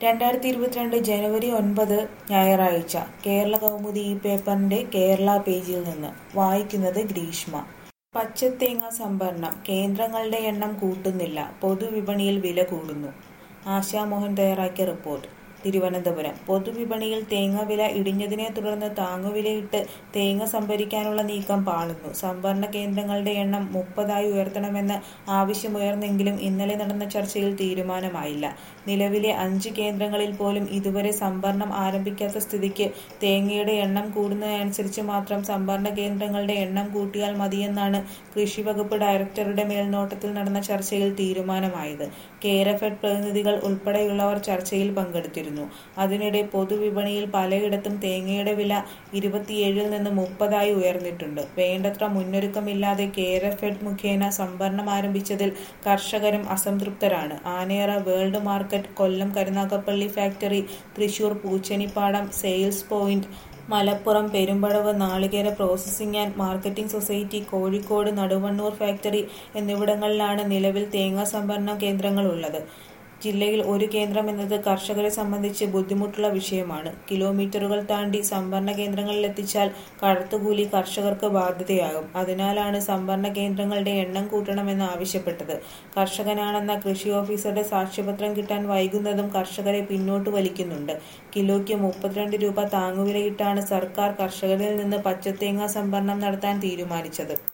രണ്ടായിരത്തി ഇരുപത്തിരണ്ട് ജനുവരി ഒൻപത് ഞായറാഴ്ച കേരള കൗമുദി ഈ പേപ്പറിന്റെ കേരള പേജിൽ നിന്ന് വായിക്കുന്നത് ഗ്രീഷ്മ പച്ചത്തേങ്ങ സംഭരണം കേന്ദ്രങ്ങളുടെ എണ്ണം കൂട്ടുന്നില്ല പൊതുവിപണിയിൽ വില കൂടുന്നു ആശാമോഹൻ തയ്യാറാക്കിയ റിപ്പോർട്ട് തിരുവനന്തപുരം പൊതുവിപണിയിൽ തേങ്ങ വില ഇടിഞ്ഞതിനെ തുടർന്ന് താങ്ങുവിലയിട്ട് തേങ്ങ സംഭരിക്കാനുള്ള നീക്കം പാളുന്നു സംഭരണ കേന്ദ്രങ്ങളുടെ എണ്ണം മുപ്പതായി ഉയർത്തണമെന്ന് ആവശ്യമുയർന്നെങ്കിലും ഇന്നലെ നടന്ന ചർച്ചയിൽ തീരുമാനമായില്ല നിലവിലെ അഞ്ച് കേന്ദ്രങ്ങളിൽ പോലും ഇതുവരെ സംഭരണം ആരംഭിക്കാത്ത സ്ഥിതിക്ക് തേങ്ങയുടെ എണ്ണം കൂടുന്നതിനനുസരിച്ച് മാത്രം സംഭരണ കേന്ദ്രങ്ങളുടെ എണ്ണം കൂട്ടിയാൽ മതിയെന്നാണ് കൃഷി വകുപ്പ് ഡയറക്ടറുടെ മേൽനോട്ടത്തിൽ നടന്ന ചർച്ചയിൽ തീരുമാനമായത് കേരഫെഡ് പ്രതിനിധികൾ ഉൾപ്പെടെയുള്ളവർ ചർച്ചയിൽ പങ്കെടുത്തിരുന്നു അതിനിടെ പൊതുവിപണിയിൽ പലയിടത്തും തേങ്ങയുടെ വില ഇരുപത്തിയേഴിൽ നിന്ന് മുപ്പതായി ഉയർന്നിട്ടുണ്ട് വേണ്ടത്ര മുന്നൊരുക്കമില്ലാതെ കേരഫെഡ് മുഖേന സംഭരണം ആരംഭിച്ചതിൽ കർഷകരും അസംതൃപ്തരാണ് Anayara world market Kollam Karunagappally factory Thrissur Poochanippadam sales point Malappuram Perumpadavu നാളികേര processing and marketing society Kozhikode Naduvannur factory എന്നിവിടങ്ങളിലാണ് നിലവിൽ തേങ്ങാ സംഭരണ കേന്ദ്രങ്ങളുള്ളത് ജില്ലയിൽ ഒരു കേന്ദ്രം എന്നത് കർഷകരെ സംബന്ധിച്ച് ബുദ്ധിമുട്ടുള്ള വിഷയമാണ് കിലോമീറ്ററുകൾ താണ്ടി സംഭരണ കേന്ദ്രങ്ങളിൽ എത്തിച്ചാൽ കടത്തുകൂലി കർഷകർക്ക് ബാധ്യതയാകും അതിനാലാണ് സംഭരണ കേന്ദ്രങ്ങളുടെ എണ്ണം കൂട്ടണമെന്ന് ആവശ്യപ്പെട്ടത് കർഷകനാണെന്ന കൃഷി ഓഫീസറുടെ സാക്ഷ്യപത്രം കിട്ടാൻ വൈകുന്നതും കർഷകരെ പിന്നോട്ട് വലിക്കുന്നുണ്ട് കിലോയ്ക്ക് മുപ്പത്തിരണ്ട് രൂപ താങ്ങുവിലയിട്ടാണ് സർക്കാർ കർഷകരിൽ നിന്ന് പച്ചത്തേങ്ങ സംഭരണം നടത്താൻ തീരുമാനിച്ചത്